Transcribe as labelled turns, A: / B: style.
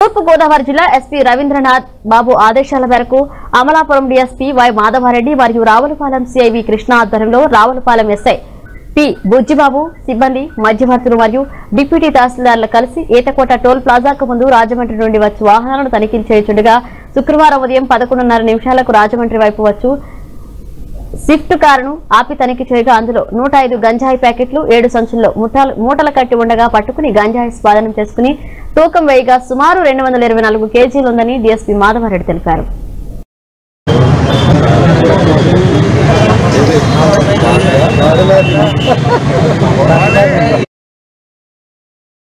A: తూర్పు గోదావరి జిల్లా ఎస్పీ రవీంద్రనాథ్ బాబు ఆదేశాల మేరకు అమలాపురం డీఎస్పీ వై మాధవారెడ్డి మరియు రావులపాలెం సిఐవి కృష్ణ ఆధ్వర్యంలో రావులపాలెం ఎస్ఐ పి బుజ్జిబాబు సిబ్బంది మధ్యవర్తులు మరియు డిప్యూటీ తహసీల్దార్లు కలిసి ఈతకోట టోల్ ప్లాజాకు ముందు రాజమండ్రి నుండి వచ్చి వాహనాలను తనిఖీలు చేయుచుండగా శుక్రవారం ఉదయం పదకొండున్నర నిమిషాలకు రాజమండ్రి వైపు వచ్చు స్విఫ్ట్ కారును ఆపి తనిఖీ చేయగా అందులో నూట ఐదు గంజాయి ప్యాకెట్లు ఏడు సంచుల్లో ముఠాలు మూటలు కట్టి ఉండగా పట్టుకుని గంజాయి స్వాధీనం చేసుకుని తూకం వేయగా సుమారు రెండు వందల ఇరవై నాలుగు కేజీలు ఉందని డీఎస్పీ మాధవరెడ్డి తెలిపారు